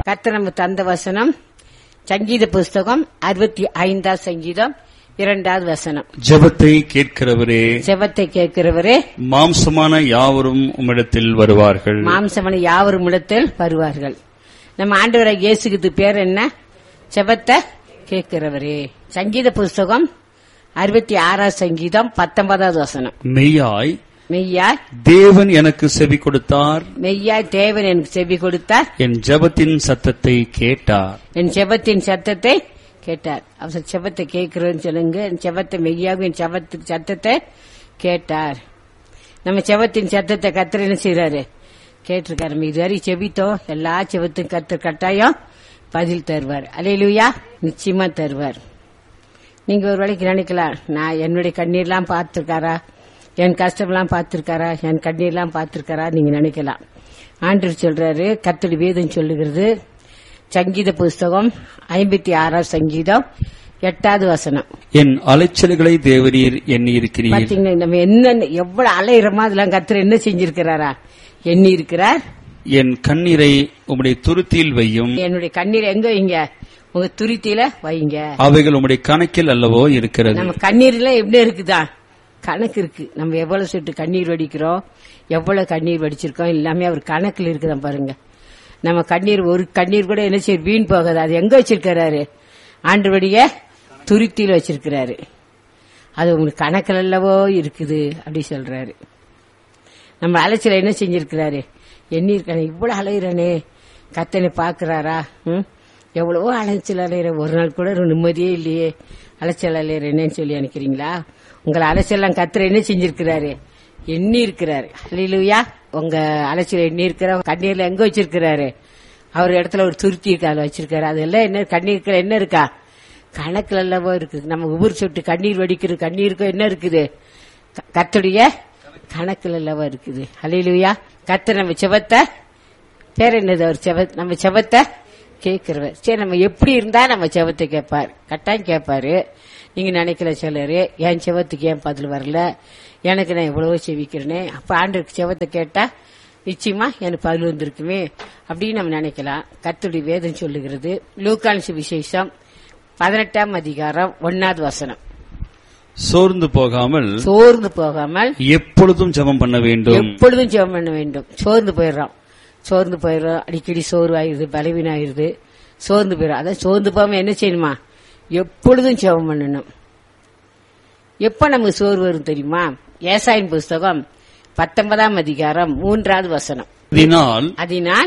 கர்த்தர் நம்ம தந்த வசனம் சங்கீத புஸ்தகம் அறுபத்தி ஐந்தாம் சங்கீதம் இரண்டாவது வசனம் ஜெபத்தை கேட்கிறவரே செவத்தை கேட்கிறவரே மாம்சமான யாவரும் உம்மிடத்தில் வருவார்கள் மாம்சமனை யாவரும் இடத்தில் வருவார்கள் நம்ம ஆண்டவரை இயேசுக்கு பேர் என்ன செபத்தை கேட்கிறவரே சங்கீத புஸ்தகம் அறுபத்தி ஆறாம் சங்கீதம் பத்தொன்பதாவது வசனம் மெய்யாய் மெய்யாய் தேவன் எனக்கு செவி கொடுத்தார் மெய்யாய் தேவன் எனக்கு செவி கொடுத்தார் என் ஜெபத்தின் சத்தத்தை கேட்டார் என் செபத்தின் சத்தத்தை கேட்டார் அவர் செபத்தை கேட்கிறோன்னு சொல்லுங்க என் செபத்தை மெய்யாக என் செபத்து சத்தத்தை கேட்டார் நம்ம செபத்தின் சத்தத்தை கத்தர் என்ன செய்யறாரு கேட்டிருக்காரு நம்ம இதுவரை செபித்தோம் எல்லா செபத்தும் கத்தர் கட்டாயம் பதில் தருவார் அலையிலுயா நிச்சயமா தருவார் நீங்க ஒரு வேளைக்கு நினைக்கலாம் நான் என்னுடைய கண்ணீர்லாம் பார்த்திருக்காரா என் கஷ்டம்லாம் பார்த்திருக்காரா என் கண்ணீர்லாம் பார்த்திருக்காரா நீங்க நினைக்கலாம் ஆண்டவர் சொல்றாரு கத்தடி வேதம் சொல்லுகிறது சங்கீத புஸ்தகம் ஐம்பத்தி ஆறாம் சங்கீதம் எட்டாவது வசனம் என் அலைச்சல்களை தேவரீர் எண்ணி இருக்கிறீர் பாத்தீங்கன்னா நம்ம என்ன எவ்வளவு அலையிறோமோ அதெல்லாம் கத்தர் என்ன செஞ்சிருக்கிறாரா எண்ணி இருக்கிறார் என் கண்ணீரை உம்முடைய துருத்தியில் வையும் என்னுடைய கண்ணீர் எங்க வைங்க உங்க துருத்தியில வைங்க அவைகள் உம்முடைய கணக்கில் அல்லவோ இருக்கிறது நம்ம கண்ணீர்ல எப்படி இருக்குதா கணக்கு இருக்கு நம்ம எவ்வளவு சொட்டு கண்ணீர் வடிக்கிறோம் எவ்வளவு கண்ணீர் வடிச்சிருக்கோம் எல்லாமே அவர் கணக்குல இருக்குதான் பாருங்க நம்ம கண்ணீர் ஒரு கண்ணீர் கூட என்ன செய்ய வீண் போகாது அது எங்க வச்சிருக்கிறாரு ஆண்டுபடிய துருத்தியில் வச்சிருக்கிறாரு அது உங்களுக்கு கணக்கில் அல்லவோ இருக்குது அப்படி சொல்றாரு நம்ம அலைச்சல என்ன செஞ்சிருக்கிறாரு எண்ணிருக்கானே இவ்வளவு அலையிறானே கத்தனை பாக்குறாரா ம் எவ்வளவோ அலைச்சல் அலையிற ஒரு நாள் கூட ஒரு நிம்மதியே இல்லையே அலைச்சல் அலையிறேன்னு சொல்லி நினைக்கிறீங்களா உங்களை அலைச்சல்லாம் கத்துற என்ன செஞ்சிருக்கிறாரு எண்ணி இருக்கிறாரு அல்லையா உங்க அலைச்சல் எண்ணி இருக்கிற கண்ணீர்ல எங்க வச்சிருக்கிறாரு அவர் இடத்துல ஒரு துருத்தி இருக்காது வச்சிருக்காரு அதெல்லாம் என்ன கண்ணீர் என்ன இருக்கா கணக்குல அல்லவோ இருக்குது நம்ம ஒவ்வொரு சொட்டு கண்ணீர் வடிக்கிறது கண்ணீருக்கும் என்ன இருக்குது க- கர்த்தருடைய கணக்குல அல்லவா இருக்குது அலையிலுயா கர்த்தர் நம்ம செவத்தை பேர் என்னது அவர் செவ நம்ம செவத்தை கேட்கிறவர் சரி நம்ம எப்படி இருந்தா நம்ம செவத்தை கேட்பார் கட்டாயம் கேட்பாரு நீங்க நினைக்கல சிலரு என் செவத்துக்கு ஏன் பதில் வரல எனக்கு நான் எவ்வளவோ செவிக்கிறேனே அப்ப ஆண்டருக்கு செவத்தை கேட்டா நிச்சயமா எனக்கு பதில் வந்திருக்குமே அப்படின்னு நம்ம நினைக்கலாம் கர்த்தருடைய வேதம் சொல்லுகிறது லூக்கான்ஸ் விசேஷம் பதினெட்டாம் அதிகாரம் ஒன்னாவது வசனம் சோர்ந்து போகாமல் சோர்ந்து போகாமல் எப்பொழுதும் ஜெபம் பண்ண வேண்டும் எப்பொழுதும் ஜெபம் பண்ண வேண்டும் சோர்ந்து போயிடுறோம் சோர்ந்து போயிடுறோம் அடிக்கடி சோர்வு ஆயிருது பலவீனம் ஆயிருது சோர்ந்து போயிடும் அதான் சோர்ந்து போகாம என்ன செய்யணுமா எப்பொழுதும் ஜெபம் பண்ணணும் எப்ப நமக்கு சோர்வு வரும் தெரியுமா ஏசாயின் புஸ்தகம் பத்தொன்பதாம் அதிகாரம் மூன்றாவது வசனம் இதனால் அதனால்